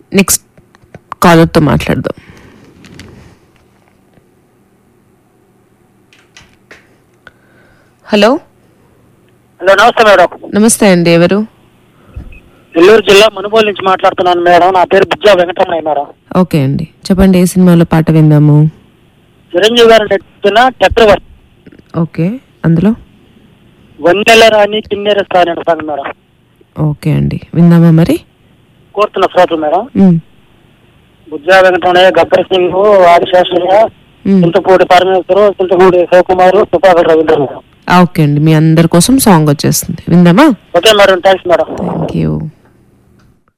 Next కాలర్తో మాట్లాడదాం hello hello నమస్తే madam నమస్తే అండి ఎవరు నెల్లూరు జిల్లా మనుబోలు నుంచి మాట్లాడుతున్నాను మేడం నా పేరు బుజ్జా వెంకటరమణయ్య మేడం ఓకే అండి చెప్పండి ఏ సినిమాలో పాట విందాము చిరంజీవి గారు నటిస్తున్న చక్రవర్తి ఓకే అందులో వన్నెల రాణి కిన్నెర స్థాని అనే సాంగ్ మేడం ఓకే అండి విందామా మరి కోరుతున్న శ్రోతలు మేడం మ్, బుజ్జా వెంకటరమణయ్య గబ్బర్ సింగ్ ఆదిశాస్త్రయ్య మ్. చింతపూడి పరమేశ్వరు చింతపూడి శివకుమారు సుపాకర్ రవీంద్ర మేడం ఆ, ఓకే అండి మీ అందరి కోసం సాంగ్ వచ్చేస్తుంది విందామా okay madam thanks madam thank you